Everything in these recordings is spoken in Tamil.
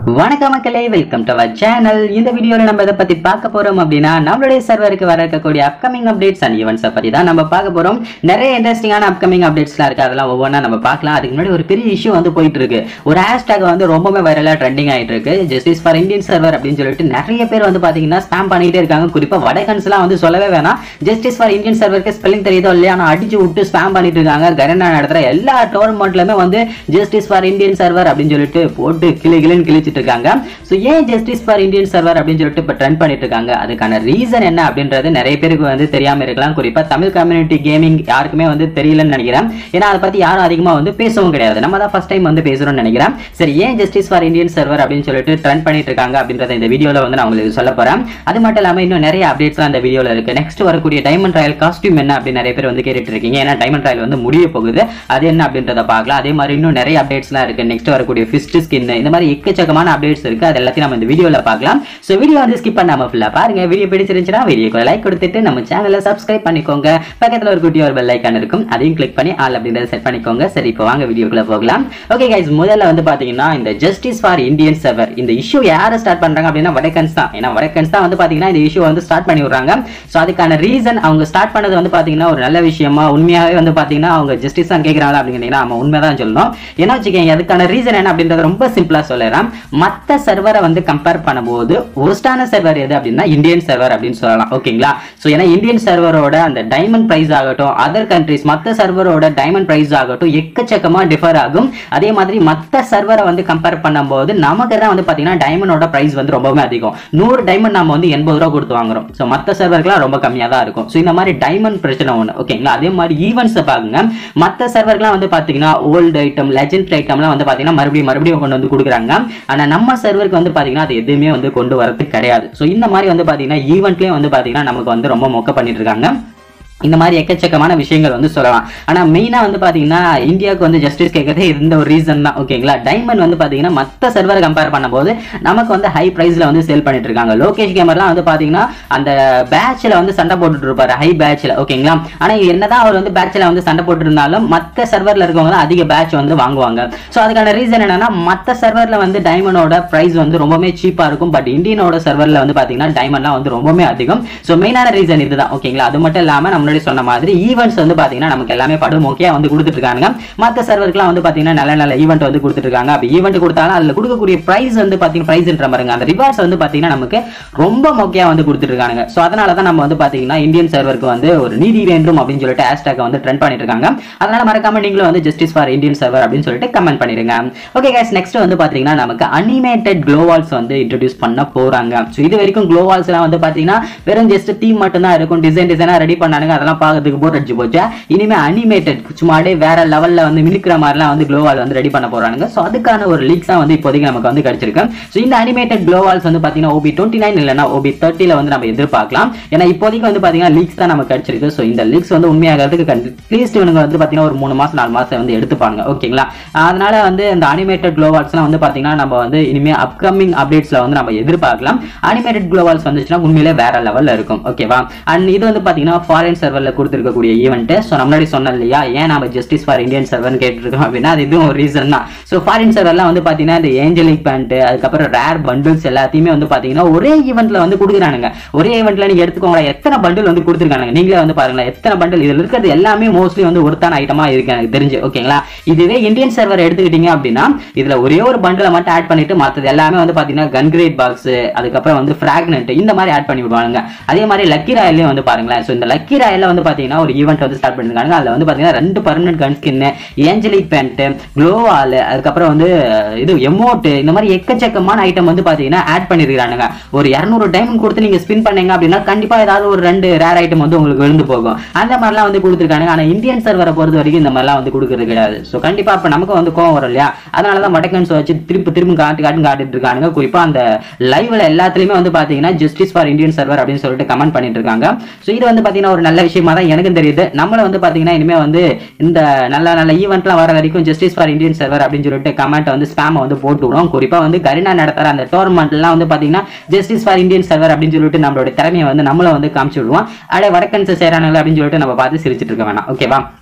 வணக்கம் மக்களே வெல்கம் டு அவர் சேனல் இந்த வீடியோல நம்ம இதை பத்தி பார்க்க போறோம் அப்படின்னா நம்மளுடைய சர்வருக்கு வர இருக்கக்கூடிய அப்கமிங் அப்டேட்ஸ் அண்ட் ஈவெண்ட்ஸை பத்தி தான் நம்ம பார்க்க போறோம் நிறைய இன்ட்ரெஸ்டிங்கான அப்கமிங் அப்டேட்ஸ்லாம் இருக்கு அதெல்லாம் ஒவ்வொன்றா நம்ம பார்க்கலாம் அதுக்கு முன்னாடி ஒரு பெரிய இஷ்யூ வந்து போயிட்டு இருக்கு ஒரு ஹேஷ்டாக் வந்து ரொம்பவே வைரலா ட்ரெண்டிங் ஆயிட்டு இருக்கு ஜஸ்டிஸ் ஃபார் இந்தியன் சர்வர் அப்படின்னு சொல்லிட்டு நிறைய பேர் வந்து பாத்தீங்கன்னா ஸ்பேம் பண்ணிட்டே இருக்காங்க குறிப்பா வடகன்ஸ்லாம் வந்து சொல்லவே வேணாம் ஜஸ்டிஸ் ஃபார் இந்தியன் சர்வருக்கு ஸ்பெல்லிங் தெரியுதோ இல்லையா ஆனா அடிச்சு விட்டு ஸ்பேம் பண்ணிட்டு இருக்காங்க கரண்டா நடத்துற எல்லா டோர்னமெண்ட்லயுமே வந்து ஜஸ்டிஸ் ஃபார் இந்தியன் சர்வர் அப்படின்னு சொல்லிட்டு போட்டு கிளி கிளின்னு கிழிச்சிட்டு இருக்காங்க ஸோ ஏன் ஜஸ்டிஸ் ஃபார் இந்தியன் சர்வர் அப்படின்னு சொல்லிட்டு இப்போ ட்ரெண்ட் பண்ணிட்டு இருக்காங்க அதுக்கான ரீசன் என்ன அப்படின்றது நிறைய பேருக்கு வந்து தெரியாம இருக்கலாம் குறிப்பா தமிழ் கம்யூனிட்டி கேமிங் யாருக்குமே வந்து தெரியலன்னு நினைக்கிறேன் ஏன்னா அதை பத்தி யாரும் அதிகமா வந்து பேசவும் கிடையாது நம்ம தான் ஃபர்ஸ்ட் டைம் வந்து பேசுறோம்னு நினைக்கிறேன் சரி ஏன் ஜஸ்டிஸ் ஃபார் இந்தியன் சர்வர் அப்படின்னு சொல்லிட்டு ட்ரெண்ட் பண்ணிட்டு இருக்காங்க அப்படின்றத இந்த வீடியோல வந்து நான் உங்களுக்கு சொல்ல போறேன் அது மட்டும் இல்லாம இன்னும் நிறைய அப்டேட்ஸ்லாம் இந்த வீடியோல இருக்கு நெக்ஸ்ட் வரக்கூடிய டைமண்ட் ராயல் காஸ்டியூம் என்ன அப்படின்னு நிறைய பேர் வந்து கேட்டுட்டு இருக்கீங்க ஏன்னா டைமண்ட் ராயல் வந்து முடிய போகுது அது என்ன அப்படின்றத பார்க்கலாம் அதே மாதிரி இன்னும் நிறைய அப்டேட்ஸ்லாம் இருக்கு நெக்ஸ்ட் வரக்கூடிய ஃபிஸ்ட் ஸ்கின் இந்த மாதிரி எக்கச்சக்கமான அப்டேட்ஸ் இருக்கு அது எல்லாத்தையும் நம்ம இந்த வீடியோல பார்க்கலாம் ஸோ வீடியோ வந்து ஸ்கிப் பண்ணாம ஃபுல்லா பாருங்க வீடியோ பிடிச்சிருந்துச்சுன்னா வீடியோக்கு லைக் கொடுத்துட்டு நம்ம சேனலை சப்ஸ்கிரைப் பண்ணிக்கோங்க பக்கத்துல ஒரு குட்டி ஒரு பெல் ஐக்கான் இருக்கும் அதையும் கிளிக் பண்ணி ஆல் அப்படின்றத செட் பண்ணிக்கோங்க சரி இப்போ வாங்க வீடியோக்குள்ள போகலாம் ஓகே கைஸ் முதல்ல வந்து பாத்தீங்கன்னா இந்த ஜஸ்டிஸ் ஃபார் இந்தியன் சர்வர் இந்த இஷ்யூ யாரை ஸ்டார்ட் பண்றாங்க அப்படின்னா வடக்கன்ஸ் தான் ஏன்னா வடக்கன்ஸ் தான் வந்து பாத்தீங்கன்னா இந்த இஷ்யூ வந்து ஸ்டார்ட் பண்ணி விடுறாங்க ஸோ அதுக்கான ரீசன் அவங்க ஸ்டார்ட் பண்ணது வந்து பாத்தீங்கன்னா ஒரு நல்ல விஷயமா உண்மையாவே வந்து பாத்தீங்கன்னா அவங்க ஜஸ்டிஸ் தான் கேட்கறாங்க அப்படிங்கிறீங்கன்னா நம்ம உண்மைதான் சொல்லணும் ஏன்னா வச்சுக்கோங்க அதுக்கான ரீசன் என்ன அப்படின்றத ரொம்ப சிம்பிளா சொல்லிடுறேன் மற்ற சர்வரை வந்து கம்பேர் பண்ணும்போது ஒஸ்டான சர்வர் எது அப்படின்னா இந்தியன் சர்வர் அப்படின்னு சொல்லலாம் ஓகேங்களா ஸோ ஏன்னா இந்தியன் சர்வரோட அந்த டைமண்ட் பிரைஸ் ஆகட்டும் அதர் கண்ட்ரிஸ் மற்ற சர்வரோட டைமண்ட் பிரைஸ் ஆகட்டும் எக்கச்சக்கமா டிஃபர் ஆகும் அதே மாதிரி மற்ற சர்வரை வந்து கம்பேர் பண்ணும்போது நமக்கு தான் வந்து பாத்தீங்கன்னா டைமண்டோட பிரைஸ் வந்து ரொம்பவே அதிகம் நூறு டைமண்ட் நம்ம வந்து எண்பது ரூபா கொடுத்து வாங்குறோம் ஸோ மற்ற சர்வருக்குலாம் ரொம்ப கம்மியாக தான் இருக்கும் ஸோ இந்த மாதிரி டைமண்ட் பிரச்சனை ஒன்று ஓகேங்களா அதே மாதிரி ஈவெண்ட்ஸை பாருங்க மற்ற சர்வர்லாம் வந்து பாத்தீங்கன்னா ஓல்டு ஐட்டம் லெஜெண்ட் ஐட்டம்லாம் வந்து பாத்தீங்கன்னா மறுபடியும் மறுபடியும் கொண்டு வந்து கொடுக்குறாங்க ஆனா நம்ம சர்வருக்கு வந்து பாத்தீங்கன்னா அது எதுவுமே வந்து கொண்டு வரது கிடையாது ஸோ இந்த மாதிரி வந்து பாத்தீங்கன்னா ஈவெண்ட்லயே வந்து பாத்தீங்கன்னா நமக்கு வந்து ரொம்ப மொக்க பண்ணிட்டு இருக்காங்க இந்த மாதிரி எக்கச்சக்கமான விஷயங்கள் வந்து சொல்லலாம் ஆனா மெயினா வந்து பாத்தீங்கன்னா இந்தியாவுக்கு வந்து ஜஸ்டிஸ் கேட்கறதே இந்த ஒரு ரீசன் தான் ஓகேங்களா டைமண்ட் வந்து பாத்தீங்கன்னா மற்ற சர்வரை கம்பேர் பண்ணும்போது நமக்கு வந்து ஹை பிரைஸ்ல வந்து சேல் பண்ணிட்டு இருக்காங்க லோகேஷ் கேமர்லாம் வந்து பாத்தீங்கன்னா அந்த பேட்ச்ல வந்து சண்டை போட்டுட்டு இருப்பாரு ஹை பேட்ச்ல ஓகேங்களா ஆனா என்னதான் அவர் வந்து பேட்ச்ல வந்து சண்டை போட்டு இருந்தாலும் மற்ற சர்வர்ல இருக்கவங்க தான் அதிக பேட்ச் வந்து வாங்குவாங்க ஸோ அதுக்கான ரீசன் என்னன்னா மற்ற சர்வர்ல வந்து டைமண்டோட பிரைஸ் வந்து ரொம்பவே சீப்பா இருக்கும் பட் இந்தியனோட சர்வர்ல வந்து பாத்தீங்கன்னா டைமண்ட்லாம் வந்து ரொம்பவே அதிகம் ஸோ மெயினான ரீசன் இதுதான் ஓகேங்களா அது மட்டும் இல்லாம நம்ம முன்னாடி சொன்ன மாதிரி ஈவெண்ட்ஸ் வந்து பாத்தீங்கன்னா நமக்கு எல்லாமே படு மொக்கையா வந்து கொடுத்துட்டு இருக்காங்க மற்ற சர்வருக்குலாம் வந்து பாத்தீங்கன்னா நல்ல நல்ல ஈவெண்ட் வந்து கொடுத்துட்டு இருக்காங்க அப்படி ஈவெண்ட் கொடுத்தாலும் அதுல கொடுக்கக்கூடிய பிரைஸ் வந்து பாத்தீங்கன்னா பிரைஸ்ன்ற மாதிரிங்க அந்த ரிவார்ட்ஸ் வந்து பாத்தீங்கன்னா நமக்கு ரொம்ப மொக்கையா வந்து கொடுத்துட்டு இருக்காங்க ஸோ அதனால தான் நம்ம வந்து பாத்தீங்கன்னா இந்தியன் சர்வருக்கு வந்து ஒரு நீதி வேண்டும் அப்படின்னு சொல்லிட்டு ஹேஷ்டாக் வந்து ட்ரெண்ட் பண்ணிட்டு இருக்காங்க அதனால மறக்காம நீங்களும் வந்து ஜஸ்டிஸ் ஃபார் இந்தியன் சர்வர் அப்படின்னு சொல்லிட்டு கமெண்ட் பண்ணிருங்க ஓகே கைஸ் நெக்ஸ்ட் வந்து பாத்தீங்கன்னா நமக்கு அனிமேட்டட் க்ளோவால்ஸ் வந்து இன்ட்ரடியூஸ் பண்ண போறாங்க ஸோ இது வரைக்கும் க்ளோவால்ஸ் எல்லாம் வந்து பாத்தீங்கன்னா வெறும் ஜஸ்ட் தீம் மட்டும் தான் இருக்கும் டிசைன் டிசைனா ரெடி பண்ணானுங்க அதெல்லாம் பார்க்கறதுக்கு போர் அடிச்சு போச்சு இனிமே அனிமேட்டட் சும்மா அப்படியே வேற லெவல்ல வந்து மினுக்கிற மாதிரிலாம் வந்து க்ளோவால் வந்து ரெடி பண்ண போறாங்க ஸோ அதுக்கான ஒரு லீக்ஸ் தான் வந்து இப்போதைக்கு நமக்கு வந்து கிடைச்சிருக்கு ஸோ இந்த அனிமேட்டட் க்ளோவால்ஸ் வந்து பாத்தீங்கன்னா ஓபி டுவெண்ட்டி நைன் இல்லைன்னா ஓபி தேர்ட்டில வந்து நம்ம எதிர்பார்க்கலாம் ஏன்னா இப்போதைக்கு வந்து பாத்தீங்கன்னா லீக்ஸ் தான் நமக்கு கிடைச்சிருக்கு ஸோ இந்த லீக்ஸ் வந்து உண்மையாகிறதுக்கு அட்லீஸ்ட் இவனுங்க வந்து பாத்தீங்கன்னா ஒரு மூணு மாசம் நாலு மாசம் வந்து எடுத்துப்பாங்க ஓகேங்களா அதனால வந்து இந்த அனிமேட்டட் க்ளோவால்ஸ்லாம் வந்து பாத்தீங்கன்னா நம்ம வந்து இனிமே அப்கமிங் அப்டேட்ஸ்ல வந்து நம்ம எதிர்பார்க்கலாம் அனிமேட்டட் க்ளோவால்ஸ் வந்துச்சுன்னா உண்மையிலே வேற லெவல்ல இருக்கும் ஓகேவா அண்ட் இது வந்து பாத்தீங்கன்னா ஃபாரின் சர்வர்ல கொடுத்துருக்கக்கூடிய ஈவெண்ட் ஸோ நம்ம முன்னாடி சொன்னோம் இல்லையா ஏன் நம்ம ஜஸ்டிஸ் ஃபார் இந்தியன் சர்வர்னு கேட்டுருக்கோம் அப்படின்னா அது இதுவும் ஒரு ரீசன் தான் ஸோ ஃபாரின் சர்வர்லாம் வந்து பாத்தீங்கன்னா இந்த ஏஞ்சலிக் பேண்ட் அதுக்கப்புறம் ரேர் பண்டில்ஸ் எல்லாத்தையுமே வந்து பாத்தீங்கன்னா ஒரே ஈவெண்ட்ல வந்து கொடுக்குறானுங்க ஒரே ஈவெண்ட்ல நீங்க எடுத்துக்கோங்க எத்தனை பண்டில் வந்து கொடுத்துருக்காங்க நீங்களே வந்து பாருங்களேன் எத்தனை பண்டில் இதுல இருக்கிறது எல்லாமே மோஸ்ட்லி வந்து ஒருத்தான ஐட்டமா இருக்கு எனக்கு தெரிஞ்சு ஓகேங்களா இதுவே இந்தியன் சர்வர் எடுத்துக்கிட்டீங்க அப்படின்னா இதுல ஒரே ஒரு பண்டிலை மட்டும் ஆட் பண்ணிட்டு மற்றது எல்லாமே வந்து பாத்தீங்கன்னா கன் கிரேட் பாக்ஸ் அதுக்கப்புறம் வந்து ஃபிராக்னென்ட் இந்த மாதிரி ஆட் பண்ணி விடுவாங்க அதே மாதிரி லக்கி ராயல்லையும் வந்து பாருங்களேன் ஸோ இந்த லக்கி ராயல்ல வந்து பாத்தீங்கன்னா ஒரு ஈவெண்ட் வந்து ஸ்டார்ட் பண்ணிருக்காங்க அதுல வந்து பாத்தீங்கன்னா ரெண்டு permanent gun skin angelic pant gloo wall அதுக்கப்புறம் வந்து இது எமோட் இந்த மாதிரி எக்கச்சக்கமான ஐட்டம் வந்து பாத்தீங்கன்னா ஆட் பண்ணிருக்கானுங்க ஒரு இரநூறு டைமண்ட் கொடுத்து நீங்க ஸ்பின் பண்ணீங்க அப்படின்னா கண்டிப்பா ஏதாவது ஒரு ரெண்டு ரேர் ஐட்டம் வந்து உங்களுக்கு விழுந்து போகும் அந்த மாதிரிலாம் வந்து கொடுத்துருக்காங்க ஆனா இந்தியன் சர்வரை பொறுத்த வரைக்கும் இந்த மாதிரிலாம் வந்து கொடுக்கறது கிடையாது ஸோ கண்டிப்பா அப்ப நமக்கு வந்து கோவம் வரும் இல்லையா அதனாலதான் வடக்கன்ஸ் வச்சு திருப்பி திரும்பி காட்டு காட்டு காட்டிட்டு இருக்கானுங்க குறிப்பா அந்த லைவ்ல எல்லாத்துலயுமே வந்து பாத்தீங்கன்னா ஜஸ்டிஸ் ஃபார் இந்தியன் சர்வர் அப்படின்னு சொல்லிட்டு கமெண்ட் பண்ணிட்டு இருக்காங்க ஸோ இது வந்து பாத்தீங்கன்னா ஒரு நல்ல விஷயமா தான் எனக்கும் தெரியுது நம்மள வந்து பாத்தீங்கன்னா இனிமே வந்து இந்த நல்ல நல்ல ஈவெண்ட்லாம் வர வரைக்கும் ஜஸ்டிஸ் ஃபார் இந்தியன் சர்வர் அப்படின்னு சொல்லிட்டு கமெண்ட் வந்து ஸ்பேம் வந்து போட்டு விடும் குறிப்பா வந்து கரினா நடத்துற அந்த டோர்னமெண்ட்லாம் வந்து பாத்தீங்கன்னா ஜஸ்டிஸ் ஃபார் இந்தியன் சர்வர் அப்படின்னு சொல்லிட்டு நம்மளோட திறமையை வந்து நம்மள வந்து காமிச்சு விடுவோம் அடைய வடக்கன்ஸ் சேரானுங்க அப்படின்னு சொல்லிட்டு நம்ம பார்த்து சிரிச்சிட்டு இருக்க வேணாம் ஓகேவா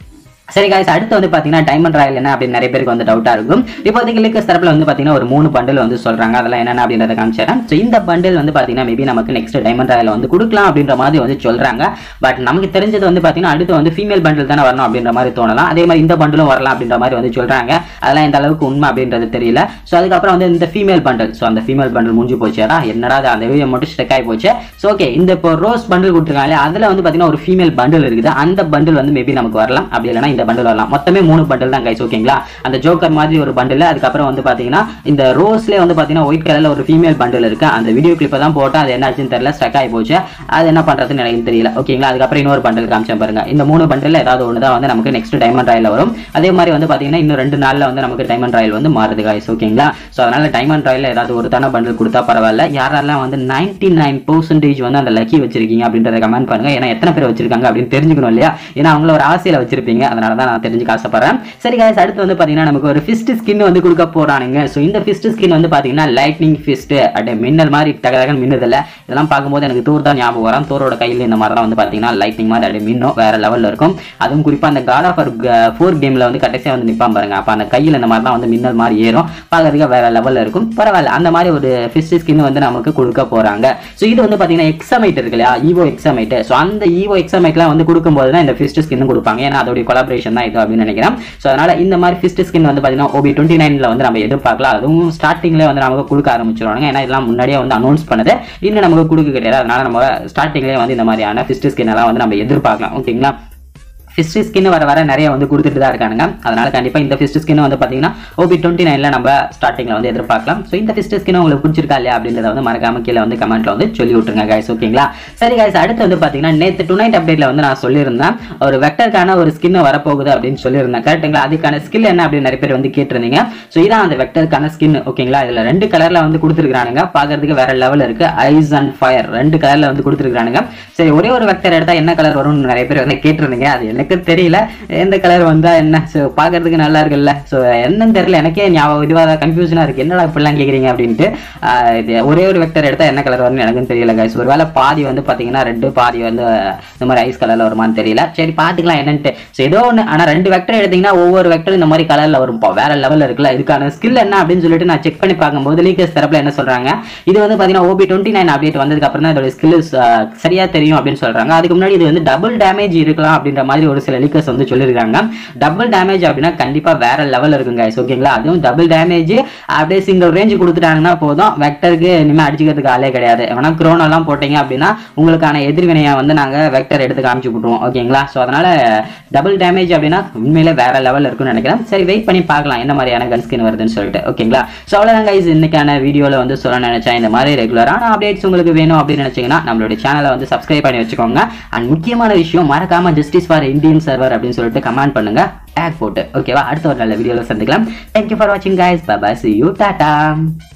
சரி guys அடுத்து வந்து பார்த்தீங்கன்னா டைமண்ட் ராயல் என்ன அப்படின்னு நிறைய பேருக்கு வந்து டவுட்டாக இருக்கும் இப்போதைக்கு லிக்கஸ் தரப்பில் வந்து பார்த்தீங்கன்னா ஒரு மூணு பண்டில் வந்து சொல்கிறாங்க அதெல்லாம் என்னென்ன அப்படின்றத காமிச்சிடறேன் ஸோ இந்த பண்டில் வந்து பார்த்தீங்கன்னா மேபி நமக்கு நெக்ஸ்ட் டைமண்ட் ராயல் வந்து கொடுக்கலாம் அப்படின்ற மாதிரி வந்து சொல்கிறாங்க பட் நமக்கு தெரிஞ்சது வந்து பார்த்தீங்கன்னா அடுத்து வந்து ஃபீமேல் பண்டில் தானே வரணும் அப்படின்ற மாதிரி தோணலாம் அதே மாதிரி இந்த பண்டிலும் வரலாம் அப்படின்ற மாதிரி வந்து சொல்கிறாங்க அதெல்லாம் எந்த அளவுக்கு உண்மை அப்படின்றது தெரியல ஸோ அதுக்கப்புறம் வந்து இந்த ஃபீமேல் பண்டில் ஸோ அந்த ஃபீமேல் பண்டில் முடிஞ்சு போச்சேடா என்னடா அது அந்த வீடியோ மட்டும் ஸ்டெக் ஆகி போச்சு ஸோ ஓகே இந்த இப்போ ரோஸ் பண்டில் கொடுத்துருக்காங்க அதில் வந்து பார்த்தீங்கன்னா ஒரு ஃபீமேல் பண்டில் இருக்குது அந்த பண்டில் வந்து மேபி நமக்கு வரலாம் அப்படி இல்லைனா இந்த பண்டில் வரலாம் மொத்தமே மூணு பண்டில் தான் கைஸ் ஓகேங்களா அந்த ஜோக்கர் மாதிரி ஒரு பண்டில் அதுக்கப்புறம் வந்து பார்த்தீங்கன்னா இந்த ரோஸ்லேயே வந்து பார்த்தீங்கன்னா ஒயிட் கலரில் ஒரு ஃபீமேல் பண்டில் இருக்கு அந்த வீடியோ கிளிப்பை தான் போட்டேன் அது என்னாச்சுன்னு தெரியல ஸ்டக் ஆகி போச்சு அது என்ன பண்ணுறதுன்னு எனக்கு தெரியல ஓகேங்களா அதுக்கப்புறம் இன்னொரு பண்டில் காமிச்சேன் பாருங்க இந்த மூணு பண்டில் ஏதாவது ஒன்று தான் வந்து நமக்கு நெக்ஸ்ட் டைமண்ட் ராயில் வரும் அதே மாதிரி வந்து பார்த்தீங்கன்னா இன்னும் ரெண்டு நாளில் வந்து நமக்கு டைமண்ட் ராயல் வந்து மாறுது காய்ஸ் ஓகேங்களா ஸோ அதனால டைமண்ட் ராயில் ஏதாவது ஒரு தானே பண்டில் கொடுத்தா பரவாயில்ல யாரெல்லாம் வந்து நைன்டி நைன் பர்சன்டேஜ் வந்து அந்த லக்கி வச்சிருக்கீங்க அப்படின்றத கமெண்ட் பண்ணுங்க ஏன்னா எத்தனை பேர் வச்சிருக்காங்க அப்படின்னு தெரிஞ்சுக்கணும் இல்லையா ஏன்னா அவங்கள ஒரு ஆசையில வச்சிருப்பீங்க அதனால தான் நான் தெரிஞ்சுக்க ஆசைப்படுறேன் சரி guys அடுத்து வந்து பார்த்தீங்கன்னா நமக்கு ஒரு ஃபிஸ்ட் ஸ்கின் வந்து கொடுக்க போறானுங்க ஸோ இந்த ஃபிஸ்ட் ஸ்கின் வந்து பார்த்தீங்கன்னா லைட்னிங் ஃபிஸ்ட் அப்படியே மின்னல் மாதிரி தக தகன்னு மின்னுதில்ல இதெல்லாம் பார்க்கும்போது எனக்கு தூர் தான் ஞாபகம் வரும் தூரோட கையில் இந்த மாதிரிலாம் வந்து பார்த்தீங்கன்னா லைட்னிங் மாதிரி அப்படியே மின்னும் வேற லெவலில் இருக்கும் அதுவும் குறிப்பாக அந்த காட் ஆஃப் ஃபோர் கேமில் வந்து கடைசியாக வந்து நிற்பான் பாருங்க அப்போ அந்த கையில் இந்த மாதிரிலாம் வந்து மின்னல் மாதிரி ஏறும் பார்க்கறதுக்கு வேற லெவலில் இருக்கும் பரவாயில்ல அந்த மாதிரி ஒரு ஃபிஸ்ட் ஸ்கின் வந்து நமக்கு கொடுக்க போறாங்க ஸோ இது வந்து பார்த்தீங்கன்னா எக்ஸமைட் இருக்கு இல்லையா ஈவோ எக்ஸமைட் ஸோ அந்த ஈவோ எக்ஸமைட்லாம் வந்து கொடுக்கும்போது தான் இந்த ஃபிஸ்ட் ஸ்கின் கொடுப்பாங்க ஏன்னா அதோடைய கொலாபரேஷன் தான் இது அப்படின்னு நினைக்கிறேன் ஸோ அதனால இந்த மாதிரி ஃபிஸ்ட் ஸ்கின் வந்து பார்த்தீங்கன்னா ஓபி டுவெண்ட்டி நைனில் வந்து நம்ம எதிர்பார்க்கலாம் அதுவும் ஸ்டார்டிங்லேயே வந்து நமக்கு கொடுக்க ஆரம்பிச்சிருவாங்க ஏன்னா இதெல்லாம் முன்னாடியே வந்து அனௌன்ஸ் பண்ணது இன்னும் நமக்கு கொடுக்க கிடையாது அதனால நம்ம ஸ்டார்டிங்லேயே வந்து இந்த மாதிரியான ஃபிஸ்ட் ஸ்கின் எல்லாம் வந்து நம்ம எதிர்பார்க்கலாம் ஓகேங்களா ஃபிஸ்ட் ஸ்கின் வர வர நிறைய வந்து கொடுத்துட்டு தான் இருக்கானுங்க அதனால கண்டிப்பாக இந்த ஃபிஸ்ட் ஸ்கின் வந்து பார்த்தீங்கன்னா ஓபி டுவெண்ட்டி நைனில் நம்ம ஸ்டார்டிங்கில் வந்து எதிர்பார்க்கலாம் ஸோ இந்த ஃபிஸ்ட் ஸ்கின் உங்களுக்கு பிடிச்சிருக்கா இல்லையா அப்படின்றத வந்து மறக்காம கீழே வந்து கமெண்ட்ல வந்து சொல்லி விட்டுருங்க கைஸ் ஓகேங்களா சரி கைஸ் அடுத்து வந்து பார்த்தீங்கன்னா நேற்று டு நைட் அப்டேட்ல வந்து நான் சொல்லியிருந்தேன் ஒரு வெக்டருக்கான ஒரு ஸ்கின் வரப்போகுது அப்படின்னு சொல்லியிருந்தேன் கரெக்ட்டுங்களா அதுக்கான ஸ்கில் என்ன அப்படின்னு நிறைய பேர் வந்து கேட்டிருந்தீங்க ஸோ இதான் அந்த வெக்டருக்கான ஸ்கின் ஓகேங்களா இதில் ரெண்டு கலரில் வந்து கொடுத்துருக்கானுங்க பார்க்கறதுக்கு வேற லெவல் இருக்கு ஐஸ் அண்ட் ஃபயர் ரெண்டு கலரில் வந்து கொடுத்துருக்கானுங்க சரி ஒரே ஒரு வெக்டர் எடுத்தா என்ன கலர் வரும்னு நிறைய பேர் வந்து கேட்டிருந்தீங்க அது எனக்கு தெரியல எந்த கலர் வந்தா என்ன ஸோ பார்க்கறதுக்கு நல்லா இருக்குல்ல ஸோ என்னன்னு தெரியல எனக்கே ஞாபகம் இதுவாக கன்ஃபியூஷனாக இருக்கு என்னடா இப்படிலாம் கேட்குறீங்க அப்படின்ட்டு ஆஹ் இது ஒரே ஒரு வெக்டர் எடுத்தா என்ன கலர் வரும்னு எனக்கும் தெரியல கைஸ் ஒருவேளை பாதி வந்து பார்த்தீங்கன்னா ரெண்டு பாதி வந்து இந்த மாதிரி ஐஸ் கலரில் வருமான்னு தெரியல சரி பார்த்துக்கலாம் என்னன்ட்டு ஸோ ஏதோ ஒன்று ஆனால் ரெண்டு வெக்டர் எடுத்தீங்கன்னா ஒவ்வொரு வெக்டர் இந்த மாதிரி கலரில் வரும்ப்பா வேற லெவலில் இருக்குல்ல இதுக்கான ஸ்கில் என்ன அப்படின்னு சொல்லிட்டு நான் செக் பண்ணி பார்க்கும்போது லீக்கஸ் தரப்பில் என்ன சொல்றாங்க இது வந்து பார்த்தீங்கன்னா ஓபி டுவெண்ட்டி நைன் அப்டேட் வந்ததுக்கு அப்புறம் தான் இதோட ஸ்கில் சரியா தெரியும் அப்படின்னு சொல்றாங்க அதுக்கு முன்னாடி இது வந்து டபுள் டேமேஜ் இருக்கலாம் அப்படின்ற மாதிரி ஒரு சில லீக்கர்ஸ் வந்து சொல்லியிருக்காங்க டபுள் டேமேஜ் அப்படின்னா கண்டிப்பா வேற லெவல் இருக்குங்க guys ஓகேங்களா அதுவும் டபுள் டேமேஜ் அப்படியே சிங்கிள் ரேஞ்ச் கொடுத்துட்டாங்கன்னா போதும் வெக்டருக்கு இனிமேல் அடிச்சுக்கிறதுக்கு ஆளே கிடையாது வேணா குரோன் எல்லாம் போட்டீங்க அப்படின்னா உங்களுக்கான எதிர்வினையை வந்து நாங்க வெக்டர் எடுத்து காமிச்சு விட்டுருவோம் ஓகேங்களா ஸோ அதனால டபுள் டேமேஜ் அப்படின்னா உண்மையிலே வேற லெவல் இருக்கும்னு நினைக்கிறேன் சரி வெயிட் பண்ணி பார்க்கலாம் என்ன மாதிரியான கன் ஸ்கின் வருதுன்னு சொல்லிட்டு ஓகேங்களா ஸோ அவ்வளோதான் கைஸ் இன்னைக்கான வீடியோவில் வந்து சொல்ல நினைச்சேன் இந்த மாதிரி ரெகுலரான அப்டேட்ஸ் உங்களுக்கு வேணும் அப்படின்னு நினைச்சீங்கன்னா நம்மளுடைய சேனலை வந்து சப்ஸ்கிரைப் பண்ணி வச்சுக்கோங்க அண்ட் முக்கியமான விஷயம் மறக்காம ஜஸ்டிஸ் ஃபார் இந்தியன் சர்வர் அப்படின்னு சொல்லிட்டு கமெண்ட் பண்ணுங்க டேக் போட்டு ஓகேவா அடுத்த ஒரு நல்ல வீடியோவில் சந்திக்கலாம் தேங்க்யூ ஃபார் வாட்சிங் guys bye see you Tata